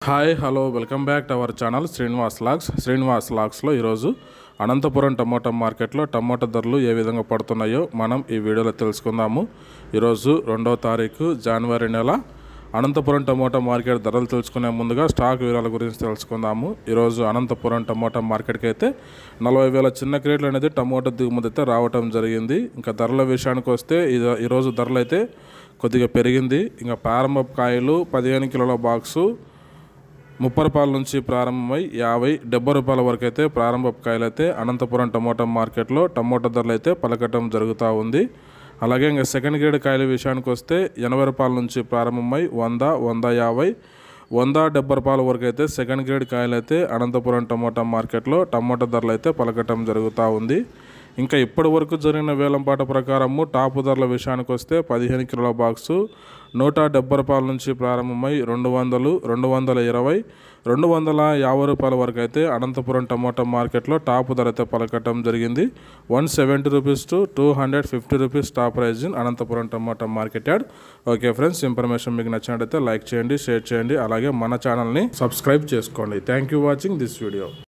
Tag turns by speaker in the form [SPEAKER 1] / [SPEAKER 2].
[SPEAKER 1] hi hello welcome back to our channel Srinivas logs Srinivas లాగ్స్లో ఈరోజు Anantapuram tomato మార్కెట్లో టమోటా ధరలు ఏ విధంగా పడుతున్నాయో మనం ఈ వీడియోలో తెలుసుకుందాము ఈరోజు రెండవ తారీఖు జనవరి నెల అనంతపురం టమోటా మార్కెట్ ధరలు తెలుసుకునే ముందుగా స్టాక్ వివరాల గురించి తెలుసుకుందాము ఈరోజు అనంతపురం టమోటా మార్కెట్కి అయితే నలభై వేల చిన్న క్రేట్లు అనేది టమోటా దిగుమతి అయితే రావటం జరిగింది ఇంకా ధరల విషయానికి వస్తే ఇది- ఈరోజు ధరలు అయితే కొద్దిగా పెరిగింది ఇంకా ప్రారంభ కాయలు పదిహేను కిలోల బాక్సు ముప్పై రూపాయల నుంచి ప్రారంభమై యాభై డెబ్బై రూపాయల వరకు అయితే ప్రారంభ కాయలు అయితే అనంతపురం టమోటా మార్కెట్లో టమోటా ధరలు అయితే పలకటం జరుగుతూ ఉంది అలాగే ఇంకా సెకండ్ గ్రేడ్ కాయల విషయానికి వస్తే ఎనభై రూపాయల నుంచి ప్రారంభమై వంద వంద యాభై వంద డెబ్బై రూపాయల వరకు అయితే సెకండ్ గ్రేడ్ కాయలు అయితే అనంతపురం టమోటా మార్కెట్లో టమోటా ధరలు అయితే పలకటం జరుగుతూ ఉంది ఇంకా ఇప్పటి వరకు జరిగిన వేలంపాట ప్రకారము టాప్ ధరల విషయానికి వస్తే పదిహేను కిలోల బాక్సు నూట డెబ్బై రూపాయల నుంచి ప్రారంభమై రెండు వందలు రెండు వందల ఇరవై రెండు వందల యాభై రూపాయల వరకు అయితే అనంతపురం టమోటా మార్కెట్లో టాప్ ధర అయితే పలకటం జరిగింది one seventy rupees to two hundred fifty rupees top price in Anantapuram tomato market yard okay friends information మీకు నచ్చినట్టయితే లైక్ చేయండి షేర్ చేయండి అలాగే మన ఛానల్ని సబ్స్క్రైబ్ చేసుకోండి thank you watching this video